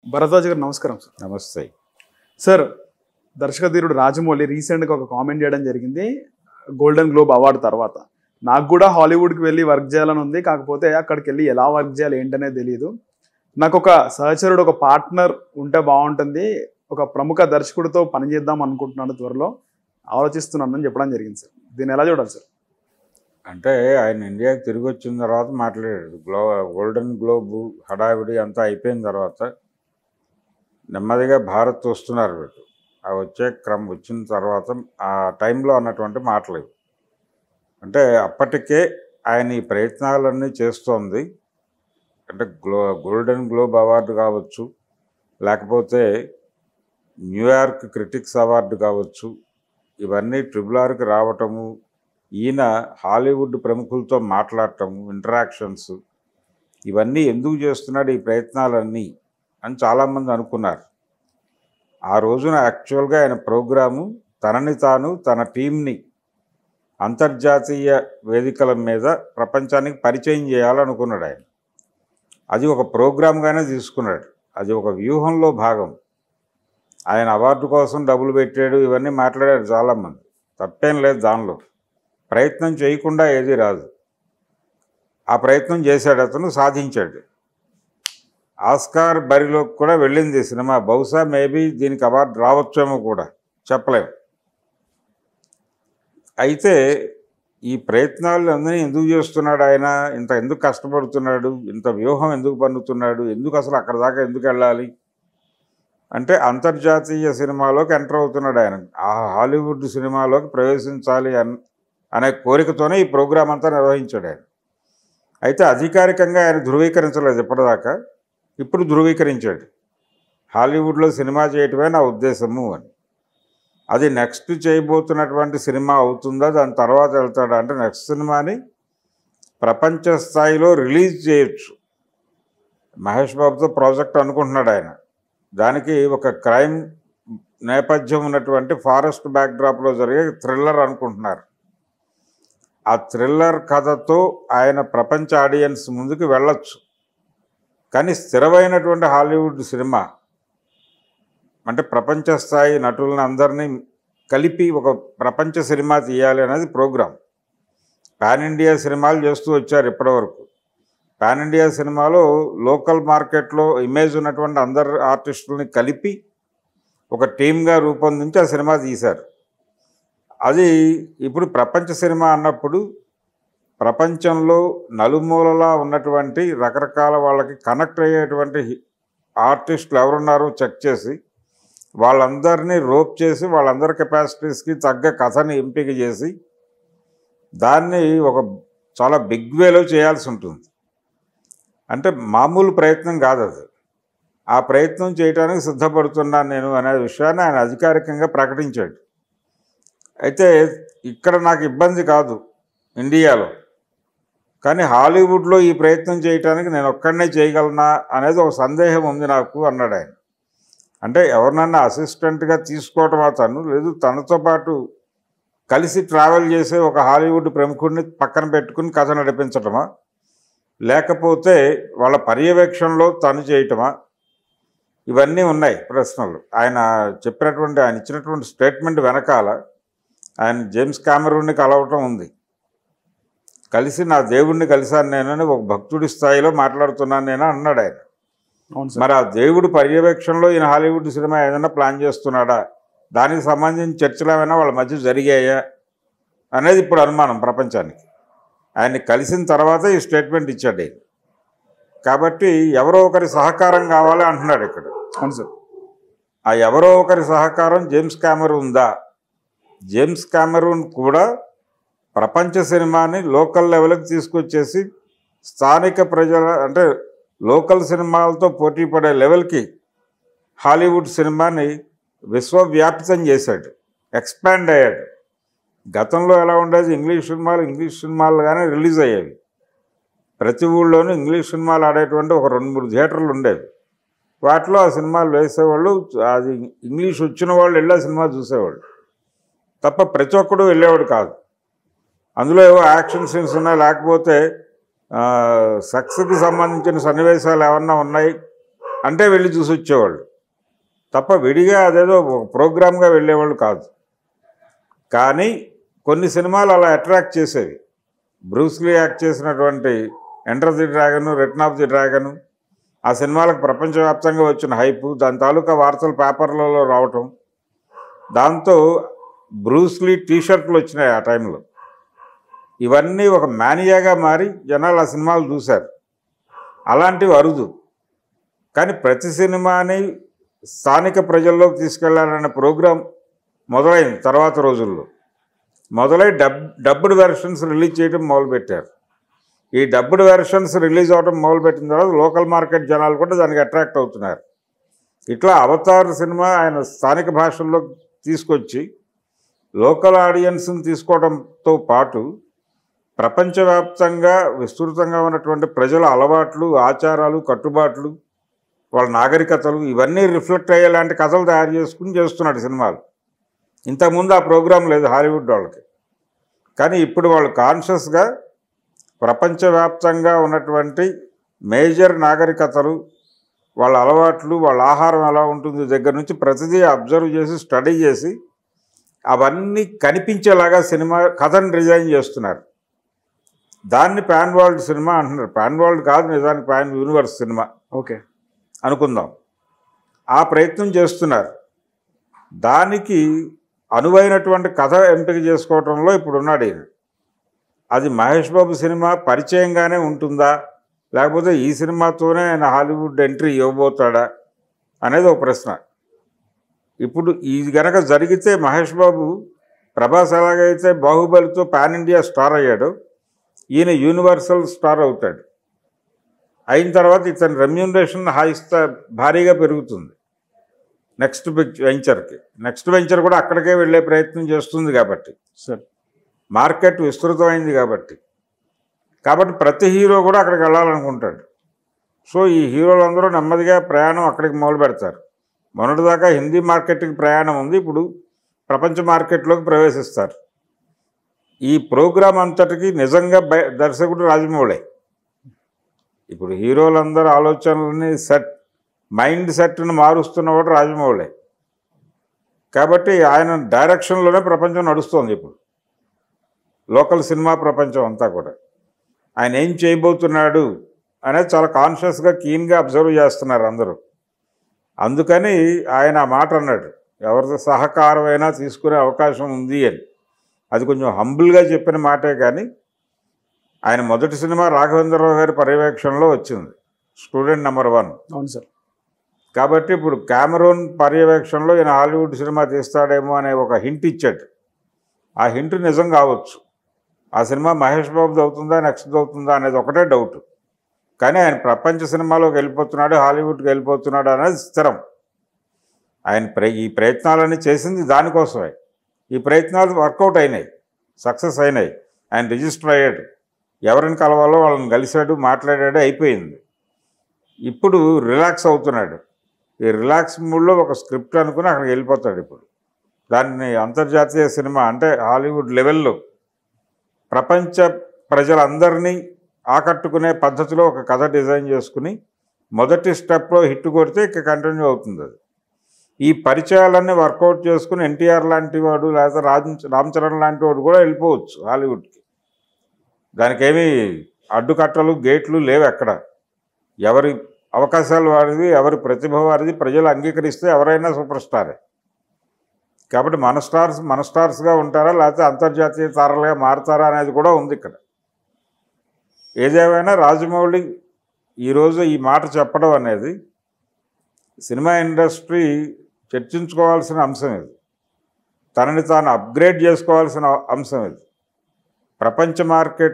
భరద్వాజ్ గారు నమస్కారం సార్ నమస్తే సార్ దర్శకధీరుడు రాజమౌళి రీసెంట్గా ఒక కామెంట్ చేయడం జరిగింది గోల్డెన్ గ్లోబ్ అవార్డు తర్వాత నాకు కూడా హాలీవుడ్కి వెళ్ళి వర్క్ చేయాలని ఉంది కాకపోతే అక్కడికి వెళ్ళి ఎలా వర్క్ చేయాలి ఏంటనేది తెలియదు నాకు ఒక సహచరుడు ఒక పార్ట్నర్ ఉంటే బాగుంటుంది ఒక ప్రముఖ దర్శకుడితో పనిచేద్దాం అనుకుంటున్నాను త్వరలో ఆలోచిస్తున్నానని చెప్పడం జరిగింది సార్ దీన్ని ఎలా చూడాలి సార్ అంటే ఆయన ఇండియాకి తిరిగి వచ్చిన తర్వాత మాట్లాడాడు గ్లో గోల్డెన్ గ్లోబ్ హడావిడి అంతా అయిపోయిన తర్వాత నెమ్మదిగా భారత్ వస్తున్నారు వీళ్ళు ఆ వచ్చే క్రమం వచ్చిన తర్వాత ఆ టైంలో అన్నటువంటి మాటలు ఇవి. అంటే అప్పటికే ఆయన ఈ ప్రయత్నాలన్నీ చేస్తోంది అంటే గ్లో గోల్డెన్ గ్లోబ్ అవార్డు కావచ్చు లేకపోతే న్యూయార్క్ క్రిటిక్స్ అవార్డు కావచ్చు ఇవన్నీ ట్రిపుల్ ఆర్కి రావటము ఈయన హాలీవుడ్ ప్రముఖులతో మాట్లాడటము ఇంటరాక్షన్స్ ఇవన్నీ ఎందుకు చేస్తున్నాడు ఈ ప్రయత్నాలన్నీ అని చాలామంది అనుకున్నారు ఆ రోజున యాక్చువల్గా ఆయన ప్రోగ్రాము తనని తాను తన టీంని అంతర్జాతీయ వేదికల మీద ప్రపంచానికి పరిచయం చేయాలనుకున్నాడు ఆయన అది ఒక ప్రోగ్రామ్గానే తీసుకున్నాడు అది ఒక వ్యూహంలో భాగం ఆయన అవార్డు కోసం డబ్బులు పెట్టాడు ఇవన్నీ మాట్లాడారు చాలామంది తప్పేం లేదు దానిలో ప్రయత్నం చేయకుండా ఏది రాదు ఆ ప్రయత్నం చేశాడు అతను సాధించాడు ఆస్కార్ బరిలోకి కూడా వెళ్ళింది ఈ సినిమా బహుశా మేబీ దీనికి అవార్డు రావచ్చేమో కూడా చెప్పలేము అయితే ఈ ప్రయత్నాలు అందరినీ ఎందుకు చేస్తున్నాడు ఆయన ఇంత ఎందుకు కష్టపడుతున్నాడు ఇంత వ్యూహం ఎందుకు పన్నుతున్నాడు ఎందుకు అసలు అక్కడ దాకా ఎందుకు వెళ్ళాలి అంటే అంతర్జాతీయ సినిమాలోకి ఎంటర్ అవుతున్నాడు ఆయన ఆ హాలీవుడ్ సినిమాలోకి ప్రవేశించాలి అన్ అనే కోరికతోనే ఈ ప్రోగ్రాం అంతా నిర్వహించాడు ఆయన అయితే అధికారికంగా ఆయన ధృవీకరించలేదు ఇప్పటిదాకా ఇప్పుడు ధృవీకరించాడు హాలీవుడ్లో సినిమా చేయటమే నా ఉద్దేశము అని అది నెక్స్ట్ చేయబోతున్నటువంటి సినిమా అవుతుందా దాని తర్వాత వెళ్తాడా అంటే నెక్స్ట్ సినిమాని ప్రపంచ స్థాయిలో రిలీజ్ చేయొచ్చు మహేష్ బాబుతో ప్రాజెక్ట్ అనుకుంటున్నాడు ఆయన దానికి ఒక క్రైమ్ నేపథ్యం ఉన్నటువంటి ఫారెస్ట్ బ్యాక్డ్రాప్లో జరిగే థ్రిల్లర్ అనుకుంటున్నారు ఆ థ్రిల్లర్ కథతో ఆయన ప్రపంచ ఆడియన్స్ ముందుకు వెళ్ళొచ్చు కానీ స్థిరమైనటువంటి హాలీవుడ్ సినిమా అంటే ప్రపంచ స్థాయి నటులను అందరినీ కలిపి ఒక ప్రపంచ సినిమా తీయాలి అనేది ప్రోగ్రాం పాన్ ఇండియా సినిమాలు చేస్తూ వచ్చారు ఇప్పటివరకు పాన్ ఇండియా సినిమాలో లోకల్ మార్కెట్లో ఇమేజ్ ఉన్నటువంటి అందరు ఆర్టిస్టులని కలిపి ఒక టీమ్గా రూపొందించి ఆ సినిమా తీశారు అది ఇప్పుడు ప్రపంచ సినిమా అన్నప్పుడు ప్రపంచంలో నలుమూలలా ఉన్నటువంటి రకరకాల వాళ్ళకి కనెక్ట్ అయ్యేటువంటి ఆర్టిస్టులు ఎవరున్నారో చెక్ చేసి వాళ్ళందరినీ రోప్ చేసి వాళ్ళందరి కెపాసిటీస్కి తగ్గ కథని ఎంపిక చేసి దాన్ని ఒక చాలా బిగ్ వేలో చేయాల్సి ఉంటుంది అంటే మామూలు ప్రయత్నం కాదు అది ఆ ప్రయత్నం చేయడానికి సిద్ధపడుతున్నాను నేను అనే విషయాన్ని ఆయన అధికారికంగా ప్రకటించాడు అయితే ఇక్కడ నాకు ఇబ్బంది కాదు ఇండియాలో కానీ హాలీవుడ్లో ఈ ప్రయత్నం చేయటానికి నేను ఒక్కడనే చేయగలనా అనేది ఒక సందేహం ఉంది నాకు అన్నాడు ఆయన అంటే ఎవరినన్నా అసిస్టెంట్గా తీసుకోవటం అతను లేదు తనతో పాటు కలిసి ట్రావెల్ చేసే ఒక హాలీవుడ్ ప్రముఖుడిని పక్కన పెట్టుకుని కథ నడిపించటమా లేకపోతే వాళ్ళ పర్యవేక్షణలో తను చేయటమా ఇవన్నీ ఉన్నాయి ప్రశ్నలు ఆయన చెప్పినటువంటి ఆయన ఇచ్చినటువంటి స్టేట్మెంట్ వెనకాల ఆయన జేమ్స్ కామెరూన్ని కలవటం ఉంది కలిసి నా దేవుణ్ణి కలిశాను నేనని ఒక భక్తుడి స్థాయిలో మాట్లాడుతున్నాను నేను అన్నాడు ఆయన అవును సార్ మరి ఆ దేవుడి పర్యవేక్షణలో ఈయన హాలీవుడ్ సినిమా ఏదైనా ప్లాన్ చేస్తున్నాడా దానికి సంబంధించిన చర్చలు ఏమైనా వాళ్ళ మధ్య జరిగాయా అనేది ఇప్పుడు అనుమానం ప్రపంచానికి ఆయన్ని కలిసిన తర్వాత ఈ స్టేట్మెంట్ ఇచ్చాడు ఆయన కాబట్టి ఎవరో ఒకరి సహకారం కావాలి అంటున్నాడు ఇక్కడ అవును సార్ ఆ ఎవరో ఒకరి సహకారం జేమ్స్ కామెరూన్ దా జేమ్స్ కామెరూన్ కూడా ప్రపంచ సినిమాని లోకల్ లెవెల్కి తీసుకొచ్చేసి స్థానిక ప్రజల అంటే లోకల్ సినిమాలతో పోటీ పడే లెవెల్కి హాలీవుడ్ సినిమాని విశ్వవ్యాప్తం చేశాడు ఎక్స్పాండ్ అయ్యాడు గతంలో ఎలా ఉండేది ఇంగ్లీష్ సినిమాలు ఇంగ్లీష్ సినిమాలుగానే రిలీజ్ అయ్యేవి ప్రతి ఊళ్ళోనూ ఇంగ్లీష్ సినిమాలు ఆడేటువంటి ఒక రెండు మూడు థియేటర్లు ఉండేవి వాటిలో ఆ సినిమాలు వేసేవాళ్ళు అది ఇంగ్లీష్ వచ్చిన వాళ్ళు వెళ్ళి ఆ సినిమా చూసేవాళ్ళు తప్ప ప్రతి ఒక్కడు వెళ్ళేవాడు కాదు అందులో ఏవో యాక్షన్ సీన్స్ ఉన్నాయి లేకపోతే సెక్స్కి సంబంధించిన సన్నివేశాలు ఏమన్నా ఉన్నాయి అంటే వెళ్ళి చూసి వచ్చేవాళ్ళు తప్ప విడిగా అదేదో ఒక ప్రోగ్రామ్గా వెళ్ళేవాళ్ళు కాదు కానీ కొన్ని సినిమాలు అలా అట్రాక్ట్ చేసేవి బ్రూస్లీ యాక్ట్ చేసినటువంటి enter the dragon return of the dragon ఆ సినిమాలకు ప్రపంచవ్యాప్తంగా వచ్చిన హైపు దాని తాలూకా వార్తలు పేపర్లలో రావటం దాంతో బ్రూస్లీ టీషర్ట్లు వచ్చినాయి ఆ టైంలో ఇవన్నీ ఒక మేనియాగా మారి జనాలు ఆ సినిమాలు చూశారు అలాంటివి అరుదు కానీ ప్రతి సినిమాని స్థానిక ప్రజల్లోకి తీసుకెళ్లాలనే ప్రోగ్రాం మొదలైంది తర్వాత రోజుల్లో మొదలై డబ్ డబ్బుడ్ వెర్షన్స్ రిలీజ్ చేయడం మొదలుపెట్టారు ఈ డబ్బుడ్ వెర్షన్స్ రిలీజ్ అవడం మొదలుపెట్టిన తర్వాత లోకల్ మార్కెట్ జనాలు కూడా దానికి అట్రాక్ట్ అవుతున్నారు ఇట్లా అవతార్ సినిమా ఆయన స్థానిక భాషల్లో తీసుకొచ్చి లోకల్ ఆడియన్స్ని తీసుకోవడంతో పాటు ప్రపంచవ్యాప్తంగా విస్తృతంగా ఉన్నటువంటి ప్రజల అలవాట్లు ఆచారాలు కట్టుబాట్లు వాళ్ళ నాగరికతలు ఇవన్నీ రిఫ్లెక్ట్ అయ్యేలాంటి కథలు తయారు చేసుకుని చేస్తున్నాడు సినిమాలు ఇంతకుముందు ఆ ప్రోగ్రాం లేదు హాలీవుడ్ వాళ్ళకి కానీ ఇప్పుడు వాళ్ళు కాన్షియస్గా ప్రపంచవ్యాప్తంగా ఉన్నటువంటి మేజర్ నాగరికతలు వాళ్ళ అలవాట్లు వాళ్ళ ఆహారం ఎలా ఉంటుంది దగ్గర నుంచి ప్రతిదీ అబ్జర్వ్ చేసి స్టడీ చేసి అవన్నీ కనిపించేలాగా సినిమా కథను డిజైన్ చేస్తున్నారు దాన్ని పాన్ వరల్డ్ సినిమా అంటున్నారు పాన్ వరల్డ్ కాదు నిజానికి పాన్ యూనివర్స్ సినిమా ఓకే అనుకుందాం ఆ ప్రయత్నం చేస్తున్నారు దానికి అనువైనటువంటి కథ ఎంపిక చేసుకోవటంలో ఇప్పుడు ఉన్నాడు ఈయన అది మహేష్ బాబు సినిమా పరిచయంగానే ఉంటుందా లేకపోతే ఈ సినిమాతోనే ఆయన హాలీవుడ్ ఎంట్రీ ఇవ్వబోతాడా అనేది ఒక ప్రశ్న ఇప్పుడు ఇది గనక జరిగితే మహేష్ బాబు ప్రభాస్ ఎలాగైతే బాహుబలితో పాన్ ఇండియా స్టార్ అయ్యాడో ఈయన యూనివర్సల్ స్టార్ అవుతాడు అయిన తర్వాత ఇతని రెమ్యూనరేషన్ హాయిస్తా భారీగా పెరుగుతుంది నెక్స్ట్ వెంచర్కి నెక్స్ట్ వెంచర్ కూడా అక్కడికే వెళ్ళే ప్రయత్నం చేస్తుంది కాబట్టి సార్ మార్కెట్ విస్తృతమైంది కాబట్టి కాబట్టి ప్రతి హీరో కూడా అక్కడికి వెళ్ళాలనుకుంటాడు సో ఈ హీరోలందరూ నెమ్మదిగా ప్రయాణం అక్కడికి మొదలు పెడతారు మొన్నటిదాకా హిందీ మార్కెట్కి ప్రయాణం ఉంది ఇప్పుడు ప్రపంచ మార్కెట్లోకి ప్రవేశిస్తారు ఈ ప్రోగ్రాం అంతటికి నిజంగా బయ దర్శకుడు రాజమౌళి ఇప్పుడు హీరోలందరూ ఆలోచనలని సెట్ మైండ్ సెట్ని మారుస్తున్నవాడు రాజమౌళి కాబట్టి ఆయన డైరెక్షన్లోనే ప్రపంచం నడుస్తోంది ఇప్పుడు లోకల్ సినిమా ప్రపంచం అంతా కూడా ఆయన ఏం చేయబోతున్నాడు అనేది చాలా కాన్షియస్గా కీన్గా అబ్జర్వ్ చేస్తున్నారు అందరూ అందుకని ఆయన ఆ మాట అన్నాడు ఎవరితో సహకారమైనా తీసుకునే అవకాశం ఉంది అని అది కొంచెం హంబుల్గా చెప్పిన మాటే కానీ ఆయన మొదటి సినిమా రాఘవేంద్రరావు గారి పర్యవేక్షణలో వచ్చింది స్టూడెంట్ నెంబర్ వన్ అవును సార్ కాబట్టి ఇప్పుడు కెమెరోన్ పర్యవేక్షణలో ఈయన హాలీవుడ్ సినిమా తీస్తాడేమో అనే ఒక హింట్ ఇచ్చాడు ఆ హింట్ నిజం కావచ్చు ఆ సినిమా మహేష్ బాబుది అవుతుందా నెక్స్ట్ అవుతుందా అనేది ఒకటే డౌట్ కానీ ఆయన ప్రపంచ సినిమాలోకి వెళ్ళిపోతున్నాడు హాలీవుడ్కి వెళ్ళిపోతున్నాడు అనేది స్థిరం ఆయన ప్ర ఈ ప్రయత్నాలన్నీ చేసింది దానికోసమే ఈ ప్రయత్నాలు వర్కౌట్ అయినాయి సక్సెస్ అయినాయి ఆయన రిజిస్టర్ అయ్యాడు ఎవరిని కలవాలో వాళ్ళని కలిశాడు మాట్లాడాడు అయిపోయింది ఇప్పుడు రిలాక్స్ అవుతున్నాడు ఈ రిలాక్స్ మూడ్లో ఒక స్క్రిప్ట్ అనుకుని అక్కడికి వెళ్ళిపోతాడు ఇప్పుడు దాన్ని అంతర్జాతీయ సినిమా అంటే హాలీవుడ్ లెవెల్లో ప్రపంచ ప్రజలందరినీ ఆకట్టుకునే పద్ధతిలో ఒక కథ డిజైన్ చేసుకుని మొదటి స్టెప్లో హిట్ కొడితే ఇక కంటిన్యూ అవుతుంది అది ఈ పరిచయాలన్నీ వర్కౌట్ చేసుకుని ఎన్టీఆర్ లాంటి వాడు లేదా రాజ్ రామ్ చరణ్ లాంటి వాడు కూడా వెళ్ళిపోవచ్చు హాలీవుడ్కి దానికి ఏమీ అడ్డుకట్టలు గేట్లు లేవు ఎక్కడ ఎవరి అవకాశాలు వారిది ఎవరి ప్రతిభ వారిది ప్రజలు అంగీకరిస్తే ఎవరైనా సూపర్ స్టారే కాబట్టి మన స్టార్స్ మన స్టార్స్గా ఉంటారా లేకపోతే అంతర్జాతీయ తారలుగా మారతారా అనేది కూడా ఉంది ఇక్కడ ఏదేమైనా రాజమౌళి ఈరోజు ఈ మాట చెప్పడం అనేది సినిమా ఇండస్ట్రీ చర్చించుకోవాల్సిన అంశం ఇది తనని తాను అప్గ్రేడ్ చేసుకోవాల్సిన అంశం ఇది ప్రపంచ మార్కెట్